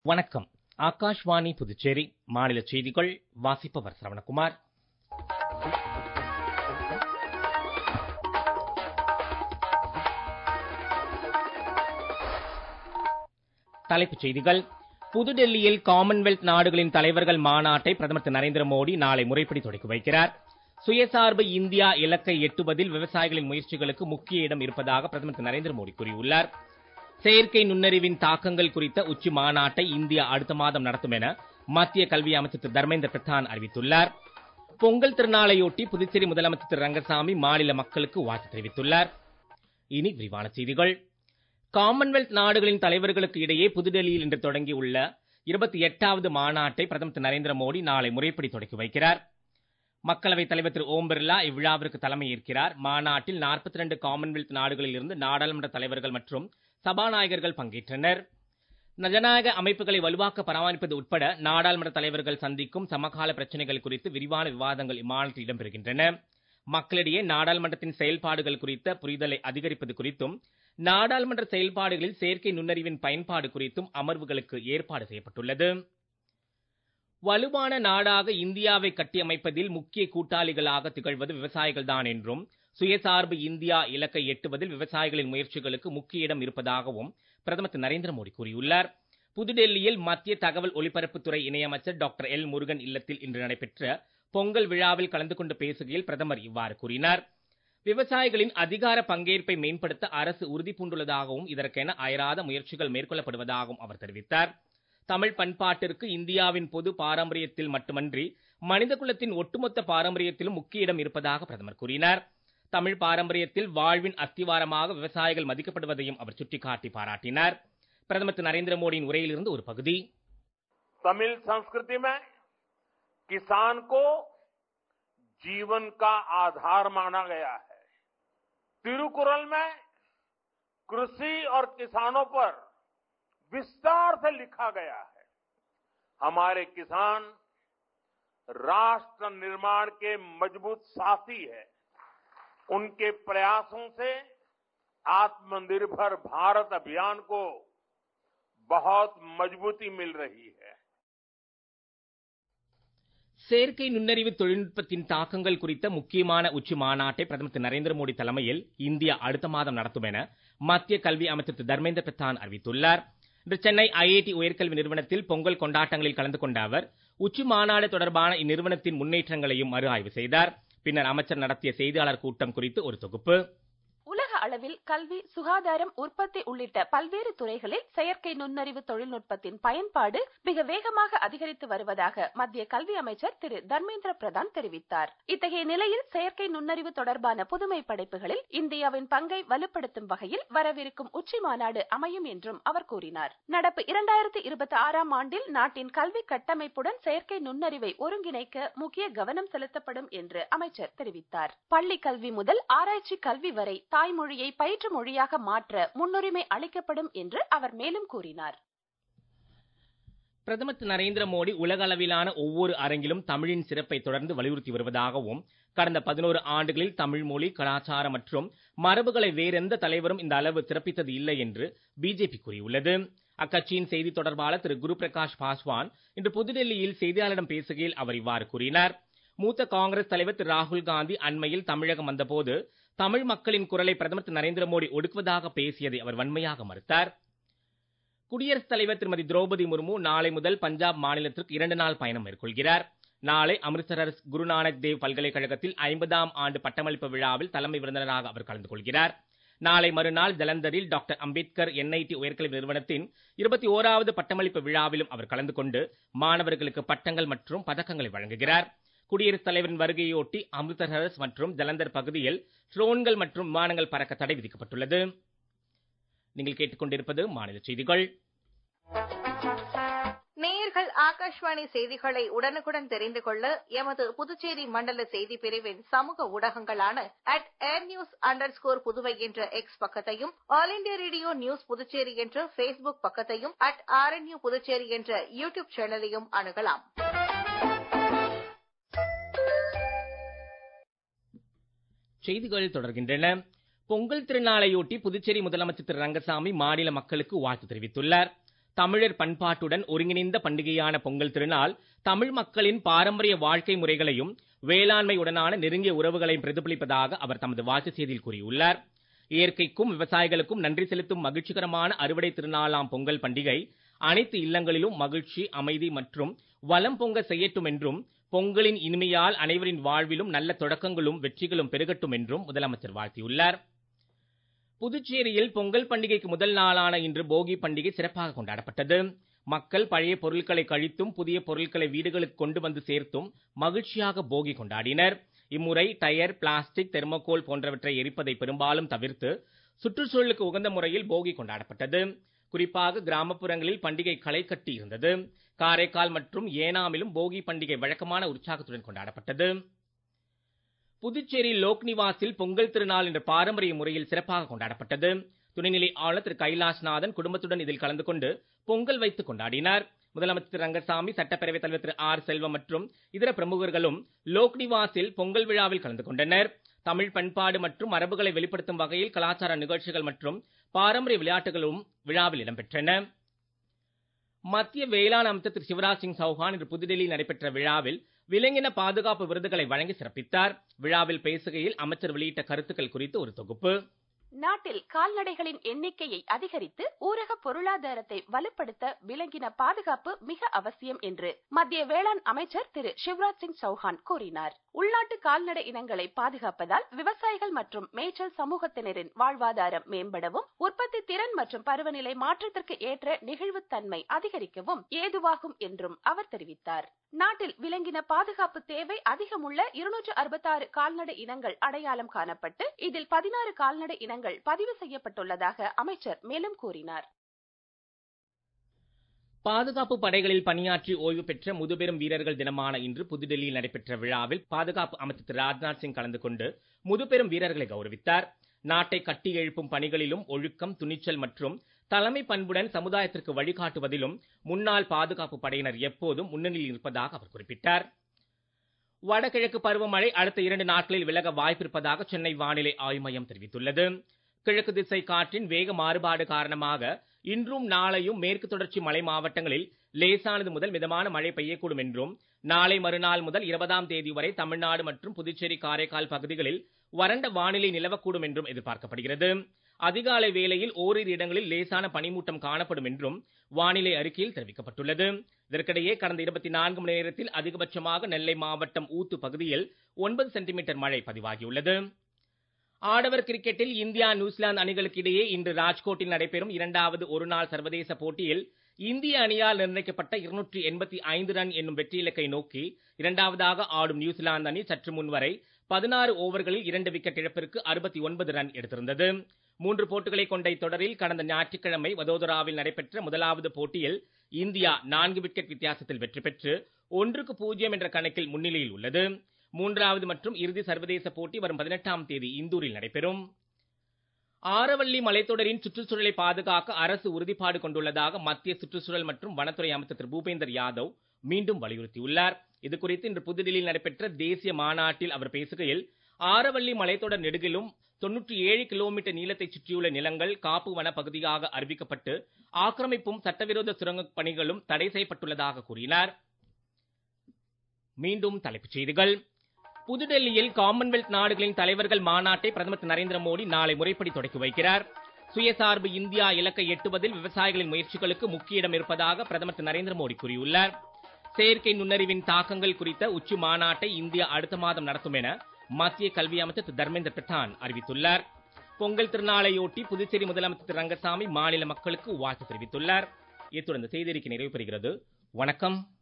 வணக்கம் ஆகாஷ்வாணி புதுச்சேரி மாநில செய்திகள் வாசிப்பவர் சரவணகுமார் தலைப்புச் செய்திகள் புதுடெல்லியில் காமன்வெல்த் நாடுகளின் தலைவர்கள் மாநாட்டை பிரதமர் திரு நரேந்திர மோடி நாளை முறைப்படி தொடக்கி வைக்கிறார் சுயசார்பு இந்தியா இலக்கை எட்டுவதில் விவசாயிகளின் முயற்சிகளுக்கு முக்கிய இடம் இருப்பதாக பிரதமர் திரு நரேந்திர மோடி கூறியுள்ளார் செயற்கை நுண்ணறிவின் தாக்கங்கள் குறித்த உச்சி மாநாட்டை இந்தியா அடுத்த மாதம் நடத்தும் என மத்திய கல்வி அமைச்சர் திரு தர்மேந்திர பிரதான் அறிவித்துள்ளார் பொங்கல் திருநாளையொட்டி புதுச்சேரி முதலமைச்சர் திரு ரங்கசாமி மாநில மக்களுக்கு வாழ்த்து தெரிவித்துள்ளார் இனி விரிவான செய்திகள் காமன்வெல்த் நாடுகளின் தலைவர்களுக்கு இடையே புதுடெல்லியில் இன்று தொடங்கியுள்ள இருபத்தி எட்டாவது மாநாட்டை பிரதமர் திரு நரேந்திர மோடி நாளை முறைப்படி தொடக்கி வைக்கிறார் மக்களவைத் தலைவர் திரு ஓம் பிர்லா இவ்விழாவிற்கு தலைமையேற்கிறார் மாநாட்டில் 42 காமன்வெல்த் நாடுகளில் இருந்து நாடாளுமன்ற தலைவர்கள் மற்றும் சபாநாயகர்கள் பங்கேற்றனர் ஜனநாயக அமைப்புகளை வலுவாக்க பராமரிப்பது உட்பட நாடாளுமன்ற தலைவர்கள் சந்திக்கும் சமகால பிரச்சனைகள் குறித்து விரிவான விவாதங்கள் இம்மாநாட்டில் இடம்பெறுகின்றன மக்களிடையே நாடாளுமன்றத்தின் செயல்பாடுகள் குறித்த புரிதலை அதிகரிப்பது குறித்தும் நாடாளுமன்ற செயல்பாடுகளில் செயற்கை நுண்ணறிவின் பயன்பாடு குறித்தும் அமர்வுகளுக்கு ஏற்பாடு செய்யப்பட்டுள்ளது வலுவான நாடாக இந்தியாவை கட்டியமைப்பதில் முக்கிய கூட்டாளிகளாக திகழ்வது விவசாயிகள்தான் என்றும் சுயசார்பு இந்தியா இலக்கை எட்டுவதில் விவசாயிகளின் முயற்சிகளுக்கு முக்கிய இடம் இருப்பதாகவும் பிரதமர் திரு நரேந்திர மோடி கூறியுள்ளார் புதுடெல்லியில் மத்திய தகவல் ஒலிபரப்புத்துறை இணையமைச்சர் டாக்டர் எல் முருகன் இல்லத்தில் இன்று நடைபெற்ற பொங்கல் விழாவில் கலந்து கொண்டு பேசுகையில் பிரதமர் இவ்வாறு கூறினார் விவசாயிகளின் அதிகார பங்கேற்பை மேம்படுத்த அரசு உறுதி பூண்டுள்ளதாகவும் இதற்கென அயராத முயற்சிகள் மேற்கொள்ளப்படுவதாகவும் அவர் தெரிவித்தார் தமிழ் பண்பாட்டிற்கு இந்தியாவின் பொது பாரம்பரியத்தில் மட்டுமன்றி மனிதகுலத்தின் ஒட்டுமொத்த பாரம்பரியத்திலும் முக்கிய இடம் இருப்பதாக பிரதமர் கூறினார் தமிழ் பாரம்பரியத்தில் வாழ்வின் அஸ்திவாரமாக விவசாயிகள் மதிக்கப்படுவதையும் அவர் சுட்டிக்காட்டி பாராட்டினார் பிரதமர் திரு நரேந்திர மோடியின் உரையிலிருந்து ஒரு பகுதி तमिल संस्कृति में किसान को जीवन का आधार माना गया है तिरुकुरल में कृषि और किसानों पर विस्तार से लिखा गया है हमारे किसान राष्ट्र निर्माण के मजबूत साथी है उनके प्रयासों से आत्मनिर्भर भारत अभियान को बहुत मजबूती मिल रही है செயற்கை நுண்ணறிவு தொழில்நுட்பத்தின் தாக்கங்கள் குறித்த முக்கியமான உச்சி மாநாட்டை பிரதமர் திரு நரேந்திர மோடி தலைமையில் இந்தியா அடுத்த மாதம் நடத்தும் என மத்திய கல்வி அமைச்சர் திரு தர்மேந்திர பிரதான் அறிவித்துள்ளார் இன்று சென்னை ஐஐடி உயர்கல்வி நிறுவனத்தில் பொங்கல் கொண்டாட்டங்களில் கலந்து கொண்ட அவர் உச்சி மாநாடு தொடர்பான இந்நிறுவனத்தின் முன்னேற்றங்களையும் மறு ஆய்வு செய்தார் பின்னர் அமைச்சர் நடத்திய செய்தியாளர் கூட்டம் குறித்து ஒரு தொகுப்பு உலக அளவில் கல்வி சுகாதாரம் உற்பத்தி உள்ளிட்ட பல்வேறு துறைகளில் செயற்கை நுண்ணறிவு தொழில்நுட்பத்தின் பயன்பாடு மிக வேகமாக அதிகரித்து வருவதாக மத்திய கல்வி அமைச்சர் திரு தர்மேந்திர பிரதான் தெரிவித்தார் இத்தகைய நிலையில் செயற்கை நுண்ணறிவு தொடர்பான புதுமை படைப்புகளில் இந்தியாவின் பங்கை வலுப்படுத்தும் வகையில் வரவிருக்கும் உச்சி மாநாடு அமையும் என்றும் அவர் கூறினார் நடப்பு இரண்டாயிரத்தி இருபத்தி ஆறாம் ஆண்டில் நாட்டின் கல்வி கட்டமைப்புடன் செயற்கை நுண்ணறிவை ஒருங்கிணைக்க முக்கிய கவனம் செலுத்தப்படும் என்று அமைச்சர் தெரிவித்தார் பள்ளி கல்வி முதல் ஆராய்ச்சி கல்வி வரை தாய்மொழியை பயிற்று மொழியாக மாற்ற முன்னுரிமை அளிக்கப்படும் என்று அவர் மேலும் கூறினார் பிரதமர் திரு நரேந்திர மோடி உலக அளவிலான ஒவ்வொரு அரங்கிலும் தமிழின் சிறப்பை தொடர்ந்து வலியுறுத்தி வருவதாகவும் கடந்த பதினோரு ஆண்டுகளில் தமிழ் மொழி கலாச்சாரம் மற்றும் மரபுகளை வேறெந்த தலைவரும் இந்த அளவு சிறப்பித்தது இல்லை என்று பிஜேபி கூறியுள்ளது அக்கட்சியின் செய்தி தொடர்பாளர் திரு குரு பிரகாஷ் பாஸ்வான் இன்று புதுடெல்லியில் செய்தியாளரிடம் பேசுகையில் அவர் இவ்வாறு கூறினார் மூத்த காங்கிரஸ் தலைவர் திரு ராகுல் காந்தி அண்மையில் தமிழகம் வந்தபோது தமிழ் மக்களின் குரலை பிரதமர் திரு நரேந்திர மோடி ஒடுக்குவதாக பேசியதை அவர் வன்மையாக மறுத்தார் குடியரசுத் தலைவர் திருமதி திரௌபதி முர்மு நாளை முதல் பஞ்சாப் மாநிலத்திற்கு இரண்டு நாள் பயணம் மேற்கொள்கிறார் நாளை அமிர்தசரஸ் குருநானக் தேவ் பல்கலைக்கழகத்தில் ஐம்பதாம் ஆண்டு பட்டமளிப்பு விழாவில் தலைமை விருந்தினராக அவர் கலந்து கொள்கிறார் நாளை மறுநாள் ஜலந்தரில் டாக்டர் அம்பேத்கர் என்ஐடி உயர்கல்வி நிறுவனத்தின் இருபத்தி ஓராவது பட்டமளிப்பு விழாவிலும் அவர் கலந்து கொண்டு மாணவர்களுக்கு பட்டங்கள் மற்றும் பதக்கங்களை வழங்குகிறார் குடியரசுத் தலைவரின் வருகையொட்டி அமிர்தசரஸ் மற்றும் ஜலந்தர் பகுதியில் ட்ரோன்கள் மற்றும் விமானங்கள் பறக்க தடை விதிக்கப்பட்டுள்ளது நீங்கள் கேட்டுக்கொண்டிருப்பது மாநில செய்திகள் நேயர்கள் ஆகாஷ்வாணி செய்திகளை உடனுக்குடன் தெரிந்து கொள்ள எமது புதுச்சேரி மண்டல செய்தி பிரிவின் சமூக ஊடகங்களான at air news underscore Puduvai என்ற எக்ஸ் பக்கத்தையும் All India Radio News Puducherry என்ற பேஸ்புக் பக்கத்தையும் அட் ஆர்என்யூ புதுச்சேரி என்ற யூடியூப் சேனலையும் அணுகலாம் செய்திகள் தொடர்கின்றன பொங்கல் திருநாளையொட்டி புதுச்சேரி முதலமைச்சர் திரு ரங்கசாமி மாநில மக்களுக்கு வாழ்த்து தெரிவித்துள்ளார் தமிழர் பண்பாட்டுடன் ஒருங்கிணைந்த பண்டிகையான பொங்கல் திருநாள் தமிழ் மக்களின் பாரம்பரிய வாழ்க்கை முறைகளையும் வேளாண்மையுடனான நெருங்கிய உறவுகளையும் பிரதிபலிப்பதாக அவர் தமது வாழ்த்து செய்தியில் கூறியுள்ளார் இயற்கைக்கும் விவசாயிகளுக்கும் நன்றி செலுத்தும் மகிழ்ச்சிகரமான அறுவடை திருநாளாம் பொங்கல் பண்டிகை அனைத்து இல்லங்களிலும் மகிழ்ச்சி அமைதி மற்றும் வளம் பொங்க செய்யட்டும் என்றும் பொங்கலின் இனிமையால் அனைவரின் வாழ்விலும் நல்ல தொடக்கங்களும் வெற்றிகளும் பெருகட்டும் என்றும் முதலமைச்சர் வாழ்த்தியுள்ளார் புதுச்சேரியில் பொங்கல் பண்டிகைக்கு முதல் நாளான இன்று போகி பண்டிகை சிறப்பாக கொண்டாடப்பட்டது மக்கள் பழைய பொருட்களை கழித்தும் புதிய பொருட்களை வீடுகளுக்கு கொண்டு வந்து சேர்த்தும் மகிழ்ச்சியாக போகி கொண்டாடினர் இம்முறை டயர் பிளாஸ்டிக் தெர்மோகோல் போன்றவற்றை எரிப்பதை பெரும்பாலும் தவிர்த்து சுற்றுச்சூழலுக்கு உகந்த முறையில் போகி கொண்டாடப்பட்டது குறிப்பாக கிராமப்புறங்களில் பண்டிகை களை கட்டி இருந்தது காரைக்கால் மற்றும் ஏனாமிலும் போகி பண்டிகை வழக்கமான உற்சாகத்துடன் கொண்டாடப்பட்டது புதுச்சேரி லோக்நிவாஸில் பொங்கல் திருநாள் என்ற பாரம்பரிய முறையில் சிறப்பாக கொண்டாடப்பட்டது துணைநிலை ஆளுநர் திரு கைலாஷ்நாதன் குடும்பத்துடன் இதில் கலந்து கொண்டு பொங்கல் வைத்து கொண்டாடினார் முதலமைச்சர் திரு ரங்கசாமி சட்டப்பேரவைத் தலைவர் திரு ஆர் செல்வம் மற்றும் இதர பிரமுகர்களும் லோக்நிவாஸில் பொங்கல் விழாவில் கலந்து கொண்டனர் தமிழ் பண்பாடு மற்றும் மரபுகளை வெளிப்படுத்தும் வகையில் கலாச்சார நிகழ்ச்சிகள் மற்றும் பாரம்பரிய விளையாட்டுகளும் விழாவில் இடம்பெற்றன மத்திய வேளாண் அமைச்சர் திரு சிவராஜ் சிங் சௌஹான் இன்று புதுடெல்லியில் நடைபெற்ற விழாவில் விலங்கின பாதுகாப்பு விருதுகளை வழங்கி சிறப்பித்தார் விழாவில் பேசுகையில் அமைச்சர் வெளியிட்ட கருத்துக்கள் குறித்து ஒரு தொகுப்பு நாட்டில் கால்நடைகளின் எண்ணிக்கையை அதிகரித்து ஊரக பொருளாதாரத்தை வலுப்படுத்த விலங்கின பாதுகாப்பு மிக அவசியம் என்று மத்திய வேளாண் அமைச்சர் திரு சிவராஜ் சிங் சௌஹான் கூறினார் உள்நாட்டு கால்நடை இனங்களை பாதுகாப்பதால் விவசாயிகள் மற்றும் மேய்ச்சல் சமூகத்தினரின் வாழ்வாதாரம் மேம்படவும் உற்பத்தி திறன் மற்றும் பருவநிலை மாற்றத்திற்கு ஏற்ற நெகிழ்வுத்தன்மை அதிகரிக்கவும் ஏதுவாகும் என்றும் அவர் தெரிவித்தார் நாட்டில் விலங்கின பாதுகாப்பு தேவை அதிகமுள்ள இருநூற்று அறுபத்தாறு கால்நடை இனங்கள் அடையாளம் காணப்பட்டு இதில் பதினாறு கால்நடை இனங்கள் பதிவு செய்யப்பட்டுள்ளதாக அமைச்சர் மேலும் கூறினார் பாதுகாப்பு படைகளில் பணியாற்றி ஓய்வு பெற்ற முதுபெரும் வீரர்கள் தினமான இன்று புதுடெல்லியில் நடைபெற்ற விழாவில் பாதுகாப்பு அமைச்சர் திரு ராஜ்நாத் சிங் கலந்து கொண்டு முதுபெரும் வீரர்களை கௌரவித்தார் நாட்டை கட்டி எழுப்பும் பணிகளிலும் ஒழுக்கம் துணிச்சல் மற்றும் தலைமை பண்புடன் சமுதாயத்திற்கு வழிகாட்டுவதிலும் முன்னாள் பாதுகாப்பு படையினர் எப்போதும் முன்னணியில் இருப்பதாக அவர் குறிப்பிட்டார் வடகிழக்கு பருவமழை அடுத்த இரண்டு நாட்களில் விலக வாய்ப்பிருப்பதாக சென்னை வானிலை ஆய்வு மையம் தெரிவித்துள்ளது கிழக்கு திசை காற்றின் வேக மாறுபாடு காரணமாக இன்றும் நாளையும் மேற்கு தொடர்ச்சி மலை மாவட்டங்களில் லேசானது முதல் மிதமான மழை பெய்யக்கூடும் என்றும் நாளை மறுநாள் முதல் இருபதாம் தேதி வரை தமிழ்நாடு மற்றும் புதுச்சேரி காரைக்கால் பகுதிகளில் வறண்ட வானிலை நிலவக்கூடும் என்றும் எதிர்பார்க்கப்படுகிறது அதிகாலை வேளையில் ஓரிரு இடங்களில் லேசான பனிமூட்டம் காணப்படும் என்றும் வானிலை அறிக்கையில் தெரிவிக்கப்பட்டுள்ளது இதற்கிடையே கடந்த இருபத்தி நான்கு மணி நேரத்தில் அதிகபட்சமாக நெல்லை மாவட்டம் ஊத்து பகுதியில் ஒன்பது சென்டிமீட்டர் மழை பதிவாகியுள்ளது ஆடவர் கிரிக்கெட்டில் இந்தியா நியூசிலாந்து அணிகளுக்கு இடையே இன்று ராஜ்கோட்டில் நடைபெறும் இரண்டாவது ஒருநாள் சர்வதேச போட்டியில் இந்திய அணியால் நிர்ணயிக்கப்பட்ட இருநூற்றி எண்பத்தி ஐந்து ரன் என்னும் வெற்றி இலக்கை நோக்கி இரண்டாவதாக ஆடும் நியூசிலாந்து அணி சற்று முன்வரை பதினாறு ஓவர்களில் இரண்டு விக்கெட் இழப்பிற்கு அறுபத்தி ஒன்பது ரன் எடுத்திருந்தது மூன்று போட்டிகளை கொண்ட இத்தொடரில் கடந்த ஞாயிற்றுக்கிழமை வதோதராவில் நடைபெற்ற முதலாவது போட்டியில் இந்தியா நான்கு விக்கெட் வித்தியாசத்தில் வெற்றி பெற்று ஒன்றுக்கு பூஜ்ஜியம் என்ற கணக்கில் முன்னிலையில் உள்ளது மூன்றாவது மற்றும் இறுதி சர்வதேச போட்டி வரும் பதினெட்டாம் தேதி இந்தூரில் நடைபெறும் ஆரவள்ளி மலைத்தொடரின் சுற்றுச்சூழலை பாதுகாக்க அரசு உறுதிப்பாடு கொண்டுள்ளதாக மத்திய சுற்றுச்சூழல் மற்றும் வனத்துறை அமைச்சர் திரு பூபேந்தர் யாதவ் மீண்டும் வலியுறுத்தியுள்ளார் இது குறித்து இன்று புதுடில்லியில் நடைபெற்ற தேசிய மாநாட்டில் அவர் பேசுகையில் ஆரவள்ளி மலைத்தொடர் நெடுகிலும் தொன்னூற்றி ஏழு கிலோமீட்டர் நீளத்தை சுற்றியுள்ள நிலங்கள் காப்பு வன பகுதியாக அறிவிக்கப்பட்டு ஆக்கிரமிப்பும் சட்டவிரோத சுரங்கப் பணிகளும் தடை செய்யப்பட்டுள்ளதாக கூறினார் மீண்டும் தலைப்புச் செய்திகள் புதுடெல்லியில் காமன்வெல்த் நாடுகளின் தலைவர்கள் மாநாட்டை பிரதமர் திரு நரேந்திர மோடி நாளை முறைப்படி தொடக்கி வைக்கிறார் சுயசார்பு இந்தியா இலக்கை எட்டுவதில் விவசாயிகளின் முயற்சிகளுக்கு முக்கிய இடம் இருப்பதாக பிரதமர் திரு நரேந்திர மோடி கூறியுள்ளார் செயற்கை நுண்ணறிவின் தாக்கங்கள் குறித்த உச்சி மாநாட்டை இந்தியா அடுத்த மாதம் நடத்தும் என மத்திய கல்வி அமைச்சர் திரு தர்மேந்திர பிரதான் அறிவித்துள்ளார் பொங்கல் திருநாளையொட்டி புதுச்சேரி முதலமைச்சர் திரு ரங்கசாமி மாநில மக்களுக்கு வாழ்த்து தெரிவித்துள்ளார் இத்துடன் இந்த செய்தியறிக்கை நிறைவு பெறுகிறது வணக்கம்